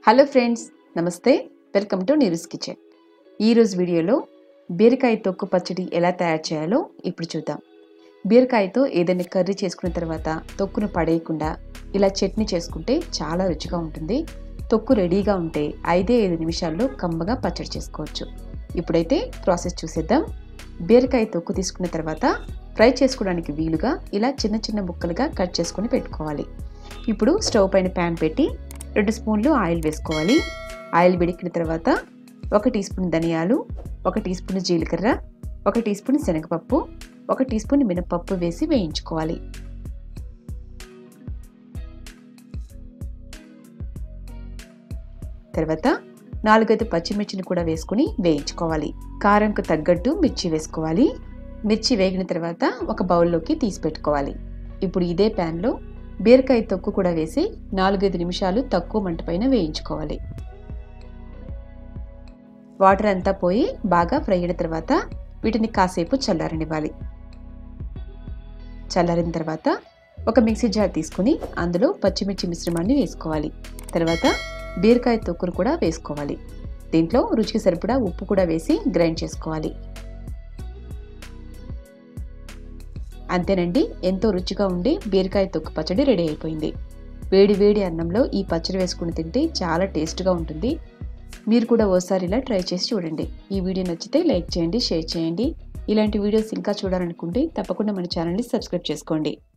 hello friends నమస్తే welcome to Neeru's kitchen ఈరోజు వీడియోలో బీరకాయ తొక్కు పచ్చడి ఎలా తయారు చేయాలో ఇప్పుడు చూద్దాం బీరకాయతో ఏదైనా కర్రీ చేసుకున్న తర్వాత తొక్కును పడేయకుండా ఇలా చట్నీ చేసుకుంటే చాలా రుచిగా ఉంటుంది తొక్కు రెడీగా ఉంటే ఐదే ఐదు నిమిషాల్లో కమ్మగా పచ్చడి చేసుకోవచ్చు ఇప్పుడైతే ప్రాసెస్ చూసేద్దాం బీరకాయ తొక్కు తీసుకున్న తర్వాత ఫ్రై చేసుకోవడానికి వీలుగా ఇలా చిన్న చిన్న ముక్కలుగా కట్ చేసుకొని పెట్టుకోవాలి ఇప్పుడు స్టవ్ పైన ప్యాన్ పెట్టి రెండు స్పూన్లు ఆయిల్ వేసుకోవాలి ఆయిల్ వేడికిన తర్వాత ఒక టీ స్పూన్ ధనియాలు ఒక టీ స్పూన్ జీలకర్ర ఒక టీ స్పూన్ శనగపప్పు ఒక టీ స్పూన్ మినపప్పు వేసి వేయించుకోవాలి తర్వాత నాలుగైదు పచ్చిమిర్చిని కూడా వేసుకుని వేయించుకోవాలి కారంకు తగ్గట్టు మిర్చి వేసుకోవాలి మిర్చి వేగిన తర్వాత ఒక బౌల్లోకి తీసి పెట్టుకోవాలి ఇప్పుడు ఇదే ప్యాన్లో బీరకాయ తొక్కు కూడా వేసి నాలుగైదు నిమిషాలు తక్కువ మంట పైన వేయించుకోవాలి వాటర్ అంతా పోయి బాగా ఫ్రై అయిన తర్వాత వీటిని కాసేపు చల్లారనివ్వాలి చల్లారిన తర్వాత ఒక మిక్సీ జార్ తీసుకుని అందులో పచ్చిమిర్చి మిశ్రమాన్ని వేసుకోవాలి తర్వాత బీరకాయ తొక్కును కూడా వేసుకోవాలి దీంట్లో రుచికి సరిపడా ఉప్పు కూడా వేసి గ్రైండ్ చేసుకోవాలి అంతేనండి ఎంతో రుచిగా ఉండి బీరకాయ తొక్కు పచ్చడి రెడీ అయిపోయింది వేడి వేడి అన్నంలో ఈ పచ్చడి వేసుకుని తింటే చాలా టేస్ట్గా ఉంటుంది మీరు కూడా ఓసారి ఇలా ట్రై చేసి చూడండి ఈ వీడియో నచ్చితే లైక్ చేయండి షేర్ చేయండి ఇలాంటి వీడియోస్ ఇంకా చూడాలనుకుంటే తప్పకుండా మన ఛానల్ని సబ్స్క్రైబ్ చేసుకోండి